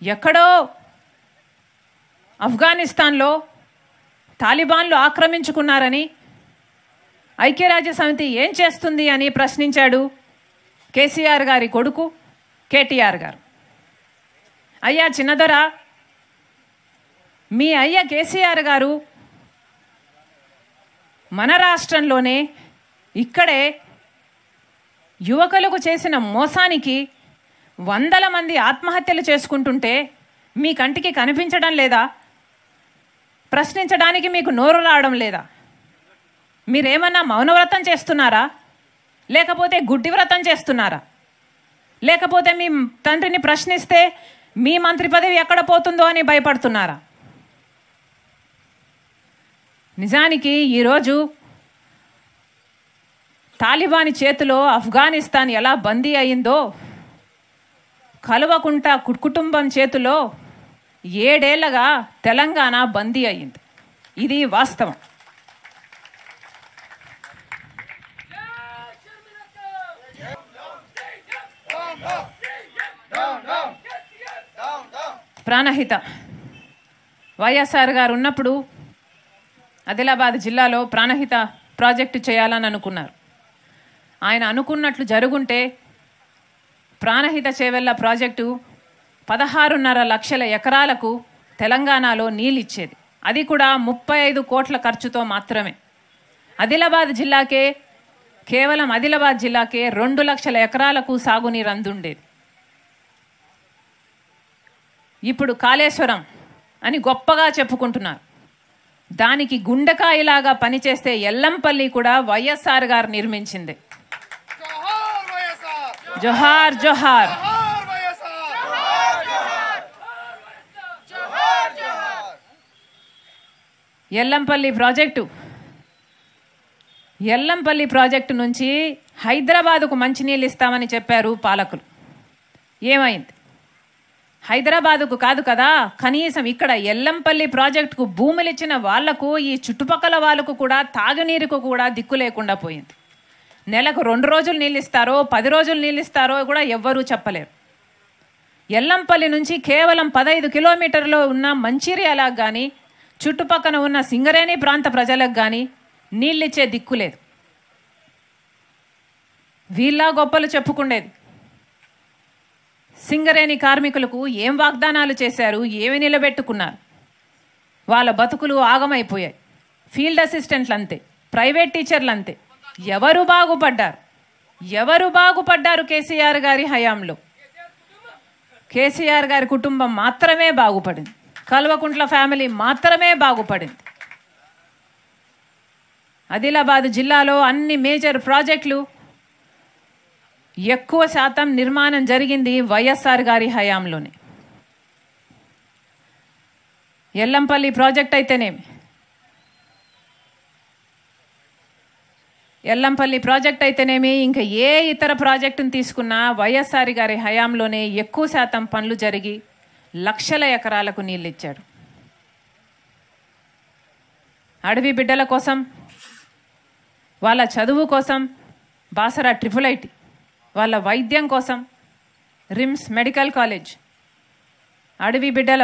ఎక్కడో ఆఫ్ఘనిస్తాన్లో తాలిబాన్లు ఆక్రమించుకున్నారని ఐక్యరాజ్య సమితి ఏం చేస్తుంది అని ప్రశ్నించాడు కేసీఆర్ గారి కొడుకు కేటీఆర్ గారు అయ్యా చిన్నదొర మీ అయ్య కేసీఆర్ గారు మన రాష్ట్రంలోనే ఇక్కడే యువకులకు చేసిన మోసానికి వందల మంది ఆత్మహత్యలు చేసుకుంటుంటే మీ కంటికి కనిపించడం లేదా ప్రశ్నించడానికి మీకు నోరు రావడం లేదా మీరేమన్నా మౌనవ్రతం చేస్తున్నారా లేకపోతే గుడ్డి వ్రతం చేస్తున్నారా లేకపోతే మీ తండ్రిని ప్రశ్నిస్తే మీ మంత్రి పదవి ఎక్కడ పోతుందో అని భయపడుతున్నారా నిజానికి ఈరోజు తాలిబాని చేతిలో ఆఫ్ఘనిస్తాన్ ఎలా బందీ అయిందో కలువకుంట కు- కుటుంబం చేతిలో ఏడేళ్లగా తెలంగాణ బందీ అయింది ఇది వాస్తవం ప్రాణహిత వైఎస్ఆర్ గారు ఉన్నప్పుడు ఆదిలాబాద్ జిల్లాలో ప్రాణహిత ప్రాజెక్టు చేయాలని అనుకున్నారు ఆయన అనుకున్నట్లు జరుగుంటే ప్రాణహిత చేవెళ్ళ ప్రాజెక్టు పదహారున్నర లక్షల ఎకరాలకు తెలంగాణలో నీళ్ళు ఇచ్చేది అది కూడా ముప్పై ఐదు కోట్ల ఖర్చుతో మాత్రమే ఆదిలాబాద్ జిల్లాకే కేవలం ఆదిలాబాద్ జిల్లాకే రెండు లక్షల ఎకరాలకు సాగునీరు అందుండేది ఇప్పుడు కాళేశ్వరం అని గొప్పగా చెప్పుకుంటున్నారు దానికి గుండెకాయలాగా పనిచేస్తే ఎల్లంపల్లి కూడా వైఎస్ఆర్ గారు నిర్మించింది జోహార్ వైఎస్ఆర్ జోహార్ జోహార్ జోహార్ వైఎస్ఆర్ జోహార్ జోహార్ ఎల్లంపల్లి ప్రాజెక్టు ఎల్లంపల్లి ప్రాజెక్టు నుంచి హైదరాబాదుకు మంచినీళ్ళు ఇస్తామని చెప్పారు పాలకులు ఏమైంది హైదరాబాదుకు కాదు కదా కనీసం ఇక్కడ ఎల్లంపల్లి ప్రాజెక్టుకు భూములు ఇచ్చిన వాళ్లకు ఈ చుట్టుపక్కల వాళ్ళకు కూడా తాగునీరుకు కూడా దిక్కు లేకుండా పోయింది నెలకు రెండు రోజులు నీళ్ళు ఇస్తారో పది రోజులు నీళ్ళు ఇస్తారో కూడా ఎవ్వరూ చెప్పలేరు ఎల్లంపల్లి నుంచి కేవలం పదహైదు కిలోమీటర్లో ఉన్న మంచిర్యాలకు కానీ చుట్టుపక్కన ఉన్న సింగరేణి ప్రాంత ప్రజలకు కానీ నీళ్ళిచ్చే దిక్కు లేదు వీళ్ళ గొప్పలు చెప్పుకుండేది సింగరేణి కార్మికులకు ఏం వాగ్దానాలు చేశారు ఏమి నిలబెట్టుకున్నారు వాళ్ళ బతుకులు ఆగమైపోయాయి ఫీల్డ్ అసిస్టెంట్లు అంతే ప్రైవేట్ టీచర్లు అంతే ఎవరు బాగుపడ్డారు ఎవరు బాగుపడ్డారు కేసీఆర్ గారి హయాంలో కేసీఆర్ గారి కుటుంబం మాత్రమే బాగుపడింది కల్వకుంట్ల ఫ్యామిలీ మాత్రమే బాగుపడింది ఆదిలాబాద్ జిల్లాలో అన్ని మేజర్ ప్రాజెక్టులు ఎక్కువ శాతం నిర్మాణం జరిగింది వైఎస్ఆర్ గారి హయాంలోనే ఎల్లంపల్లి ప్రాజెక్ట్ అయితేనేమి ఎల్లంపల్లి ప్రాజెక్ట్ అయితేనేమి ఇంకా ఏ ఇతర ప్రాజెక్టును తీసుకున్నా వైఎస్ఆర్ గారి హయాంలోనే ఎక్కువ శాతం పనులు జరిగి లక్షల ఎకరాలకు నీళ్ళు ఇచ్చాడు అడవి బిడ్డల కోసం వాళ్ళ చదువు కోసం బాసరా ట్రిపుల్ ఐటి వాళ్ళ వైద్యం కోసం రిమ్స్ మెడికల్ కాలేజ్ అడవి బిడ్డల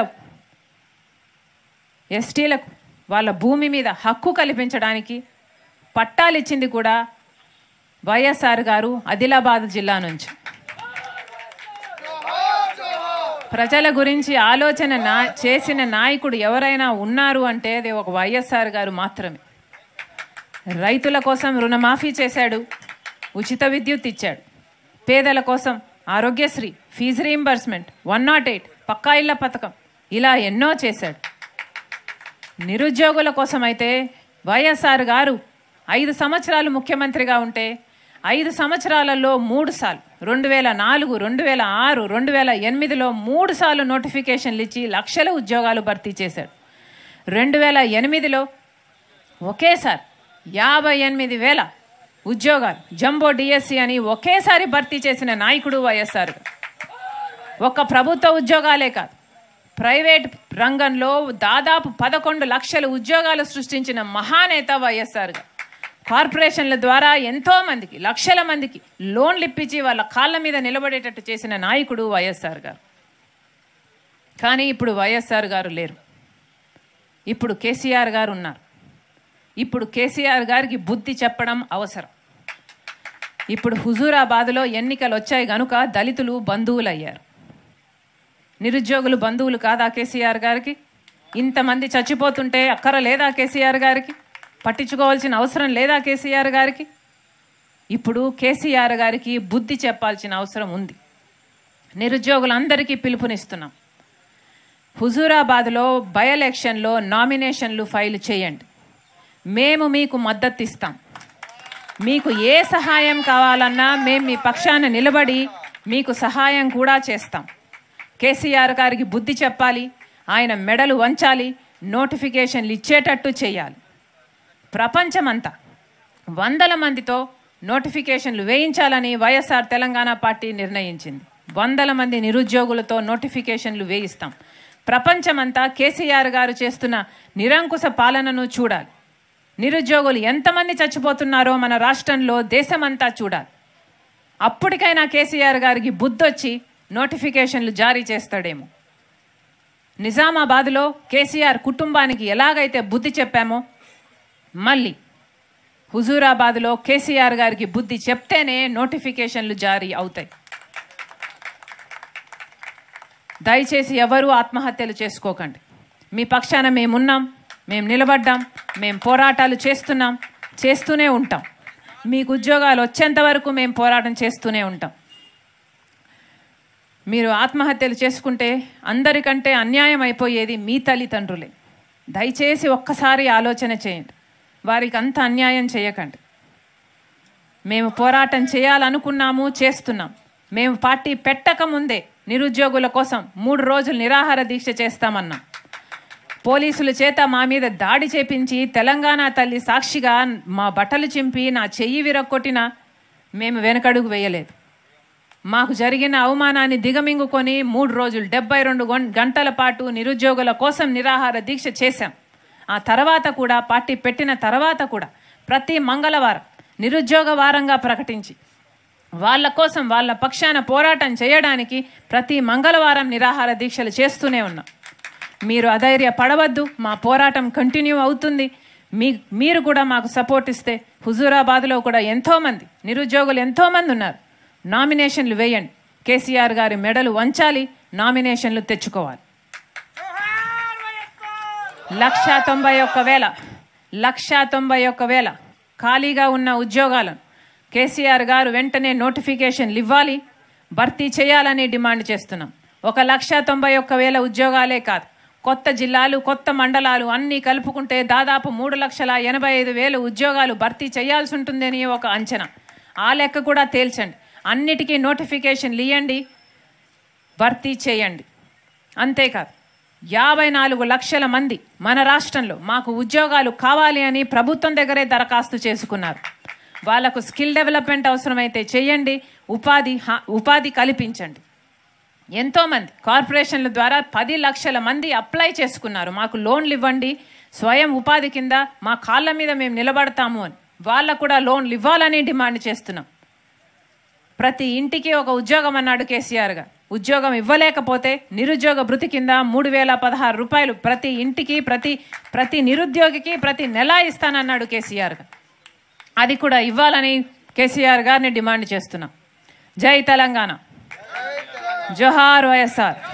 ఎస్టీలకు వాళ్ళ భూమి మీద హక్కు కల్పించడానికి పట్టాలిచ్చింది కూడా వైఎస్ఆర్ గారు ఆదిలాబాద్ జిల్లా నుంచి ప్రజల గురించి ఆలోచన నా చేసిన నాయకుడు ఎవరైనా ఉన్నారు అంటే అది ఒక వైఎస్ఆర్ గారు మాత్రమే రైతుల కోసం రుణమాఫీ చేశాడు ఉచిత విద్యుత్ ఇచ్చాడు పేదల కోసం Aarogyasri fee reimbursement one nought eight పక్కా ఇళ్ల పథకం ఇలా ఎన్నో చేశాడు నిరుద్యోగుల కోసం అయితే వైఎస్ఆర్ గారు ఐదు సంవత్సరాలు ముఖ్యమంత్రిగా ఉంటే ఐదు సంవత్సరాలలో మూడు సార్లు రెండు వేల నాలుగు రెండు వేల ఆరు రెండు వేల ఎనిమిదిలో మూడు సార్లు నోటిఫికేషన్లు ఇచ్చి లక్షల ఉద్యోగాలు భర్తీ చేశాడు రెండు వేల ఎనిమిదిలో ఒకేసారి యాభై ఎనిమిది వేల ఉద్యోగాలు జంబో డిఎస్సి అని ఒకేసారి భర్తీ చేసిన నాయకుడు వైఎస్ఆర్ గారు. ఒక్క ప్రభుత్వ ఉద్యోగాలే కాదు ప్రైవేట్ రంగంలో దాదాపు పదకొండు లక్షల ఉద్యోగాలు సృష్టించిన మహానేత వైఎస్ఆర్ గారు కార్పొరేషన్ల ద్వారా ఎంతో మందికి లక్షల మందికి లోన్లు ఇప్పించి వాళ్ళ కాళ్ళ మీద నిలబడేటట్టు చేసిన నాయకుడు వైఎస్ఆర్ గారు కానీ ఇప్పుడు వైఎస్ఆర్ గారు లేరు ఇప్పుడు కేసీఆర్ గారు ఉన్నారు ఇప్పుడు కేసీఆర్ గారికి బుద్ధి చెప్పడం అవసరం ఇప్పుడు హుజూరాబాద్లో ఎన్నికలు వచ్చాయి గనుక దళితులు బంధువులు అయ్యారు నిరుద్యోగులు బంధువులు కాదా కేసీఆర్ గారికి ఇంతమంది చచ్చిపోతుంటే అక్కర లేదా కేసీఆర్ గారికి పట్టించుకోవాల్సిన అవసరం లేదా కేసీఆర్ గారికి ఇప్పుడు కేసీఆర్ గారికి బుద్ధి చెప్పాల్సిన అవసరం ఉంది నిరుద్యోగులందరికీ పిలుపునిస్తున్నాం హుజూరాబాద్లో బై ఎలక్షన్లో నామినేషన్లు ఫైల్ చేయండి మేము మీకు మద్దతు ఇస్తాం మీకు ఏ సహాయం కావాలన్నా మేము మీ పక్షాన నిలబడి మీకు సహాయం కూడా చేస్తాం కేసీఆర్ గారికి బుద్ధి చెప్పాలి ఆయన మెడలు వంచాలి నోటిఫికేషన్లు ఇచ్చేటట్టు చేయాలి ప్రపంచమంతా వందల మందితో నోటిఫికేషన్లు వేయించాలని వైఎస్ఆర్ తెలంగాణ పార్టీ నిర్ణయించింది వందల మంది నిరుద్యోగులతో నోటిఫికేషన్లు వేయిస్తాం ప్రపంచమంతా కేసీఆర్ గారు చేస్తున్న నిరంకుశ పాలనను చూడాలి నిరుద్యోగులు ఎంతమంది చచ్చిపోతున్నారో మన రాష్ట్రంలో దేశమంతా చూడాలి అప్పటికైనా కేసీఆర్ గారికి బుద్ధొచ్చి నోటిఫికేషన్లు జారీ చేస్తాడేమో నిజామాబాద్లో కేసీఆర్ కుటుంబానికి ఎలాగైతే బుద్ధి చెప్పామో మళ్ళీ హుజూరాబాద్లో కేసీఆర్ గారికి బుద్ధి చెప్తేనే నోటిఫికేషన్లు జారీ అవుతాయి దయచేసి ఎవరూ ఆత్మహత్యలు చేసుకోకండి మీ పక్షాన మేమున్నాం మేము నిలబడ్డాం మేము పోరాటాలు చేస్తున్నాం చేస్తూనే ఉంటాం మీకు ఉద్యోగాలు వచ్చేంత వరకు మేము పోరాటం చేస్తూనే ఉంటాం మీరు ఆత్మహత్యలు చేసుకుంటే అందరికంటే అన్యాయం అయిపోయేది మీ తల్లిదండ్రులే దయచేసి ఒక్కసారి ఆలోచన చేయండి వారికి అంత అన్యాయం చేయకండి మేము పోరాటం చేయాలనుకున్నాము చేస్తున్నాం మేము పార్టీ పెట్టక ముందే నిరుద్యోగుల కోసం మూడు రోజులు నిరాహార దీక్ష చేస్తామన్నాం పోలీసుల చేత మా మీద దాడి చేపించి తెలంగాణ తల్లి సాక్షిగా మా బట్టలు చింపి నా చెయ్యి విరక్కొట్టినా మేము వెనకడుగు వేయలేదు మాకు జరిగిన అవమానాన్ని దిగమింగుకొని మూడు రోజులు డెబ్బై రెండు గం- గంటల పాటు నిరుద్యోగుల కోసం నిరాహార దీక్ష చేశాం ఆ తర్వాత కూడా పార్టీ పెట్టిన తర్వాత కూడా ప్రతి మంగళవారం నిరుద్యోగ వారంగా ప్రకటించి వాళ్ళ కోసం వాళ్ళ పక్షాన పోరాటం చేయడానికి ప్రతి మంగళవారం నిరాహార దీక్షలు చేస్తూనే ఉన్నాం మీరు అధైర్య పడవద్దు మా పోరాటం కంటిన్యూ అవుతుంది మీ మీరు కూడా మాకు సపోర్ట్ ఇస్తే హుజూరాబాద్లో కూడా ఎంతోమంది నిరుద్యోగులు ఎంతోమంది ఉన్నారు నామినేషన్లు వేయండి కేసీఆర్ గారి మెడలు వంచాలి నామినేషన్లు తెచ్చుకోవాలి లక్ష తొంభై ఒక్క వేల లక్ష తొంభై ఒక్క వేల ఖాళీగా ఉన్న ఉద్యోగాలను కేసీఆర్ గారు వెంటనే నోటిఫికేషన్లు ఇవ్వాలి భర్తీ చేయాలని డిమాండ్ చేస్తున్నాం ఒక లక్ష తొంభై ఒక్క వేల ఉద్యోగాలే కాదు కొత్త జిల్లాలు కొత్త మండలాలు అన్నీ కలుపుకుంటే దాదాపు మూడు లక్షల ఎనభై ఐదు వేల ఉద్యోగాలు భర్తీ చేయాల్సి ఉంటుందని ఒక అంచనా ఆ లెక్క కూడా తేల్చండి అన్నిటికీ నోటిఫికేషన్లు ఇవ్వండి భర్తీ చేయండి అంతేకాదు యాభై నాలుగు లక్షల మంది మన రాష్ట్రంలో మాకు ఉద్యోగాలు కావాలి అని ప్రభుత్వం దగ్గరే దరఖాస్తు చేసుకున్నారు వాళ్లకు స్కిల్ డెవలప్మెంట్ అవసరమైతే చేయండి ఉపాధి హా- ఉపాధి కల్పించండి ఎంతోమంది కార్పొరేషన్ల ద్వారా పది లక్షల మంది అప్లై చేసుకున్నారు మాకు లోన్లు ఇవ్వండి స్వయం ఉపాధి కింద మా కాళ్ళ మీద మేము నిలబడతాము అని వాళ్ళకు కూడా లోన్లు ఇవ్వాలని డిమాండ్ చేస్తున్నాం ప్రతి ఇంటికి ఒక ఉద్యోగం అన్నాడు కేసీఆర్ గారు ఉద్యోగం ఇవ్వలేకపోతే నిరుద్యోగ భృతి కింద మూడు వేల పదహారు రూపాయలు ప్రతి ఇంటికి ప్రతి ప్రతి నిరుద్యోగికి ప్రతి నెల ఇస్తానన్నాడు కేసీఆర్ గారు అది కూడా ఇవ్వాలని కేసీఆర్ గారిని డిమాండ్ చేస్తున్నాం జై తెలంగాణ జోహార్ వైఎస్ఆర్